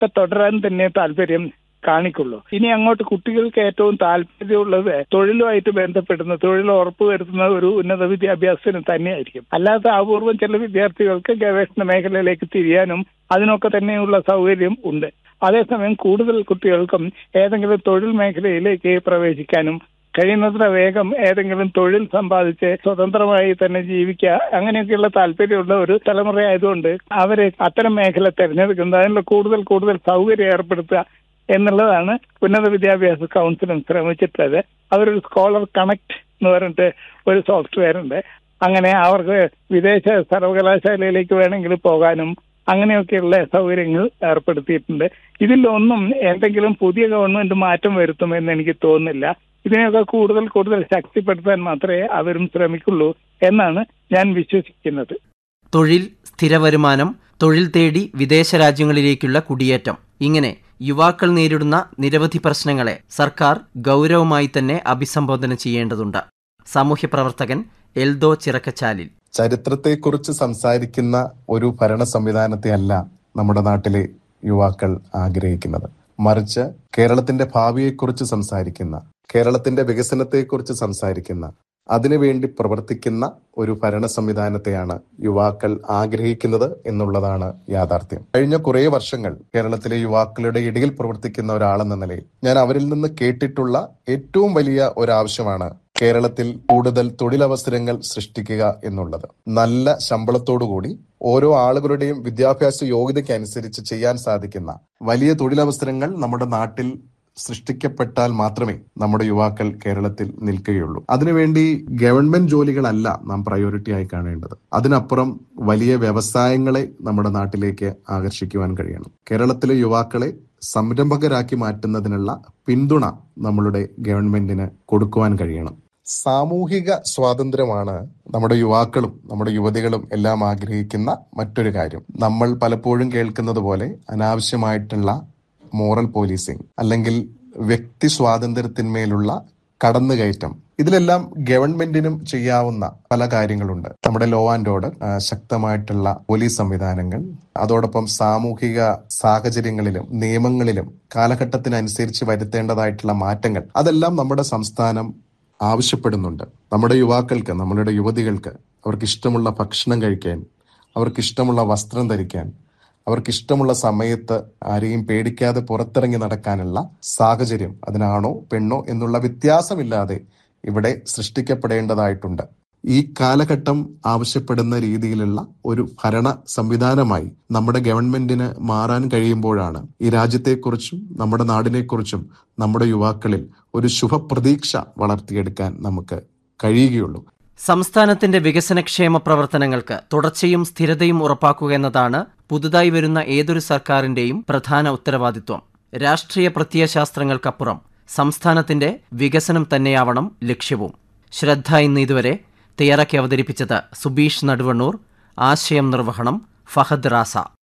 ഒക്കെ തുടരാൻ തന്നെ താല്പര്യം കാണിക്കുള്ളൂ ഇനി അങ്ങോട്ട് കുട്ടികൾക്ക് ഏറ്റവും താല്പര്യമുള്ളത് തൊഴിലുമായിട്ട് ബന്ധപ്പെടുന്ന തൊഴിൽ ഉറപ്പുവരുത്തുന്ന ഒരു ഉന്നത വിദ്യാഭ്യാസത്തിന് തന്നെയായിരിക്കും അല്ലാതെ അപൂർവം ചില വിദ്യാർത്ഥികൾക്ക് ഗവേഷണ മേഖലയിലേക്ക് തിരിയാനും അതിനൊക്കെ തന്നെയുള്ള സൗകര്യം ഉണ്ട് അതേസമയം കൂടുതൽ കുട്ടികൾക്കും ഏതെങ്കിലും തൊഴിൽ മേഖലയിലേക്ക് പ്രവേശിക്കാനും കഴിയുന്നത്ര വേഗം ഏതെങ്കിലും തൊഴിൽ സമ്പാദിച്ച് സ്വതന്ത്രമായി തന്നെ ജീവിക്കുക അങ്ങനെയൊക്കെയുള്ള താല്പര്യമുള്ള ഒരു തലമുറ ആയതുകൊണ്ട് അവര് അത്തരം മേഖല തിരഞ്ഞെടുക്കുന്നത് അതിനുള്ള കൂടുതൽ കൂടുതൽ സൗകര്യം ഏർപ്പെടുത്തുക എന്നുള്ളതാണ് ഉന്നത വിദ്യാഭ്യാസ കൗൺസിലും ശ്രമിച്ചിട്ടുള്ളത് അവരൊരു സ്കോളർ കണക്ട് എന്ന് പറഞ്ഞിട്ട് ഒരു സോഫ്റ്റ്വെയർ ഉണ്ട് അങ്ങനെ അവർക്ക് വിദേശ സർവകലാശാലയിലേക്ക് വേണമെങ്കിൽ പോകാനും അങ്ങനെയൊക്കെയുള്ള സൗകര്യങ്ങൾ ഏർപ്പെടുത്തിയിട്ടുണ്ട് ഇതിലൊന്നും എന്തെങ്കിലും പുതിയ ഗവൺമെന്റ് മാറ്റം വരുത്തുമെന്ന് എനിക്ക് തോന്നുന്നില്ല ഇതിനെയൊക്കെ കൂടുതൽ കൂടുതൽ ശക്തിപ്പെടുത്താൻ മാത്രമേ അവരും ശ്രമിക്കുള്ളൂ എന്നാണ് ഞാൻ വിശ്വസിക്കുന്നത് തൊഴിൽ സ്ഥിരവരുമാനം തൊഴിൽ തേടി വിദേശ രാജ്യങ്ങളിലേക്കുള്ള കുടിയേറ്റം ഇങ്ങനെ യുവാക്കൾ നേരിടുന്ന നിരവധി പ്രശ്നങ്ങളെ സർക്കാർ ഗൗരവമായി തന്നെ അഭിസംബോധന ചെയ്യേണ്ടതുണ്ട് സാമൂഹ്യ പ്രവർത്തകൻ എൽദോ ചിറക്കച്ചാലിൽ ചരിത്രത്തെക്കുറിച്ച് സംസാരിക്കുന്ന ഒരു ഭരണ സംവിധാനത്തെ അല്ല നമ്മുടെ നാട്ടിലെ യുവാക്കൾ ആഗ്രഹിക്കുന്നത് മറിച്ച് കേരളത്തിന്റെ ഭാവിയെക്കുറിച്ച് സംസാരിക്കുന്ന കേരളത്തിന്റെ വികസനത്തെക്കുറിച്ച് സംസാരിക്കുന്ന അതിനുവേണ്ടി പ്രവർത്തിക്കുന്ന ഒരു ഭരണ സംവിധാനത്തെയാണ് യുവാക്കൾ ആഗ്രഹിക്കുന്നത് എന്നുള്ളതാണ് യാഥാർത്ഥ്യം കഴിഞ്ഞ കുറേ വർഷങ്ങൾ കേരളത്തിലെ യുവാക്കളുടെ ഇടയിൽ പ്രവർത്തിക്കുന്ന ഒരാളെന്ന നിലയിൽ ഞാൻ അവരിൽ നിന്ന് കേട്ടിട്ടുള്ള ഏറ്റവും വലിയ ഒരാവശ്യമാണ് കേരളത്തിൽ കൂടുതൽ തൊഴിലവസരങ്ങൾ സൃഷ്ടിക്കുക എന്നുള്ളത് നല്ല ശമ്പളത്തോടുകൂടി ഓരോ ആളുകളുടെയും വിദ്യാഭ്യാസ യോഗ്യതയ്ക്ക് അനുസരിച്ച് ചെയ്യാൻ സാധിക്കുന്ന വലിയ തൊഴിലവസരങ്ങൾ നമ്മുടെ നാട്ടിൽ സൃഷ്ടിക്കപ്പെട്ടാൽ മാത്രമേ നമ്മുടെ യുവാക്കൾ കേരളത്തിൽ നിൽക്കുകയുള്ളൂ അതിനുവേണ്ടി ഗവൺമെന്റ് ജോലികളല്ല നാം പ്രയോറിറ്റി ആയി കാണേണ്ടത് അതിനപ്പുറം വലിയ വ്യവസായങ്ങളെ നമ്മുടെ നാട്ടിലേക്ക് ആകർഷിക്കുവാൻ കഴിയണം കേരളത്തിലെ യുവാക്കളെ സംരംഭകരാക്കി മാറ്റുന്നതിനുള്ള പിന്തുണ നമ്മളുടെ ഗവൺമെന്റിന് കൊടുക്കുവാൻ കഴിയണം സാമൂഹിക സ്വാതന്ത്ര്യമാണ് നമ്മുടെ യുവാക്കളും നമ്മുടെ യുവതികളും എല്ലാം ആഗ്രഹിക്കുന്ന മറ്റൊരു കാര്യം നമ്മൾ പലപ്പോഴും കേൾക്കുന്നത് പോലെ അനാവശ്യമായിട്ടുള്ള മോറൽ പോലീസിംഗ് അല്ലെങ്കിൽ വ്യക്തി സ്വാതന്ത്ര്യത്തിന്മേലുള്ള കടന്നുകയറ്റം ഇതിലെല്ലാം ഗവൺമെന്റിനും ചെയ്യാവുന്ന പല കാര്യങ്ങളുണ്ട് നമ്മുടെ ലോ ആൻഡ് ഓർഡർ ശക്തമായിട്ടുള്ള പോലീസ് സംവിധാനങ്ങൾ അതോടൊപ്പം സാമൂഹിക സാഹചര്യങ്ങളിലും നിയമങ്ങളിലും കാലഘട്ടത്തിനനുസരിച്ച് വരുത്തേണ്ടതായിട്ടുള്ള മാറ്റങ്ങൾ അതെല്ലാം നമ്മുടെ സംസ്ഥാനം ആവശ്യപ്പെടുന്നുണ്ട് നമ്മുടെ യുവാക്കൾക്ക് നമ്മളുടെ യുവതികൾക്ക് അവർക്ക് ഇഷ്ടമുള്ള ഭക്ഷണം കഴിക്കാൻ അവർക്ക് ഇഷ്ടമുള്ള വസ്ത്രം ധരിക്കാൻ അവർക്ക് ഇഷ്ടമുള്ള സമയത്ത് ആരെയും പേടിക്കാതെ പുറത്തിറങ്ങി നടക്കാനുള്ള സാഹചര്യം അതിനാണോ പെണ്ണോ എന്നുള്ള വ്യത്യാസമില്ലാതെ ഇവിടെ സൃഷ്ടിക്കപ്പെടേണ്ടതായിട്ടുണ്ട് ഈ കാലഘട്ടം ആവശ്യപ്പെടുന്ന രീതിയിലുള്ള ഒരു ഭരണ സംവിധാനമായി നമ്മുടെ ഗവൺമെന്റിന് മാറാൻ കഴിയുമ്പോഴാണ് ഈ രാജ്യത്തെക്കുറിച്ചും നമ്മുടെ നാടിനെക്കുറിച്ചും നമ്മുടെ യുവാക്കളിൽ ഒരു ശുഭപ്രതീക്ഷ വളർത്തിയെടുക്കാൻ നമുക്ക് കഴിയുകയുള്ളൂ സംസ്ഥാനത്തിന്റെ വികസനക്ഷേമ പ്രവർത്തനങ്ങൾക്ക് തുടർച്ചയും സ്ഥിരതയും ഉറപ്പാക്കുക എന്നതാണ് പുതുതായി വരുന്ന ഏതൊരു സർക്കാരിന്റെയും പ്രധാന ഉത്തരവാദിത്വം രാഷ്ട്രീയ പ്രത്യയശാസ്ത്രങ്ങൾക്കപ്പുറം സംസ്ഥാനത്തിന്റെ വികസനം തന്നെയാവണം ലക്ഷ്യവും ശ്രദ്ധ ഇന്ന് ഇതുവരെ തയ്യാറാക്കി അവതരിപ്പിച്ചത് സുബീഷ് നടുവണ്ണൂർ ആശയം നിർവഹണം ഫഹദ് റാസ